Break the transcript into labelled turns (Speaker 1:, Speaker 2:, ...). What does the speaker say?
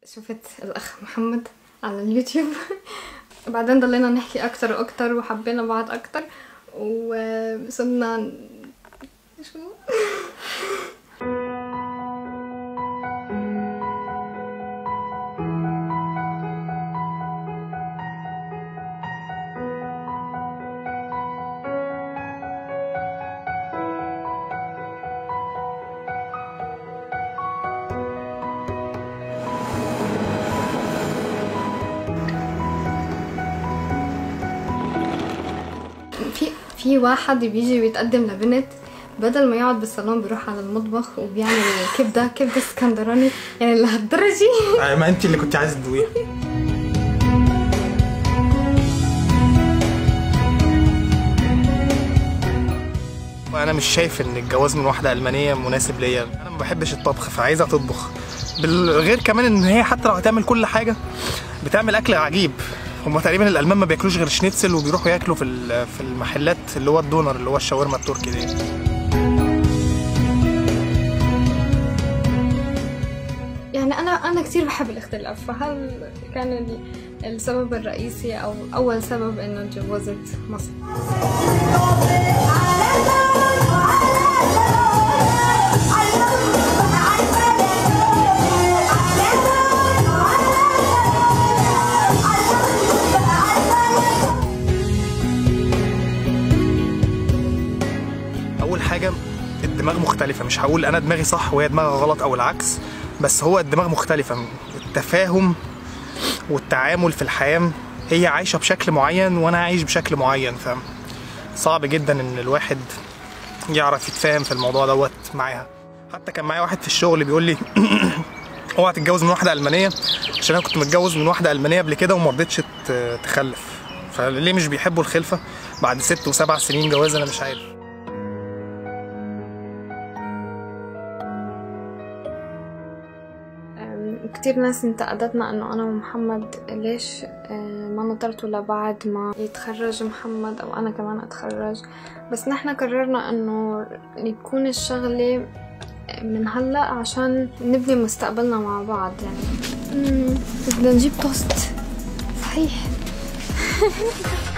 Speaker 1: شفت الأخ محمد على اليوتيوب بعدين ضلينا نحكي أكتر وأكتر وحبينا بعض أكتر وصرنا شو في في واحد بيجي بيتقدم لبنت بدل ما يقعد بالصالون بيروح على المطبخ وبيعمل كبده كبده اسكندراني يعني لهالدرجه
Speaker 2: ما انت اللي كنت عايزه تدوقيها وانا مش شايف ان الجواز من واحده المانيه مناسب ليا انا ما بحبش الطبخ فعايزه تطبخ بالغير كمان ان هي حتى لو هتعمل كل حاجه بتعمل اكل عجيب هما تقريبا الالمان ما بياكلوش غير شنيتسل وبيروحوا ياكلوا في ال- في المحلات اللي هو الدونر اللي هو الشاورما التركي دي
Speaker 1: يعني انا انا كثير بحب الاختلاف فهل كان ال- السبب الرئيسي او اول سبب انه تجوزت مصر
Speaker 2: اول حاجه الدماغ مختلفه مش هقول انا دماغي صح وهي دماغها غلط او العكس بس هو الدماغ مختلفه التفاهم والتعامل في الحياه هي عايشه بشكل معين وانا عايش بشكل معين فاهم صعب جدا ان الواحد يعرف يتفاهم في الموضوع دوت معاها حتى كان معايا واحد في الشغل بيقول لي اوعى تتجوز من واحده المانيه عشان انا كنت متجوز من واحده المانيه قبل كده وما رضيتش ت- تخلف فليه مش بيحبوا الخلفه بعد ست وسبع سنين جواز انا مش عارف
Speaker 1: أم، كتير ناس انتقدتنا انه انا ومحمد ليش أه، ما نطرتوا لبعد ما يتخرج محمد او انا كمان اتخرج بس نحن قررنا انه يكون الشغلة من هلا عشان نبني مستقبلنا مع بعض يعني أمم، بدنا نجيب توست صحيح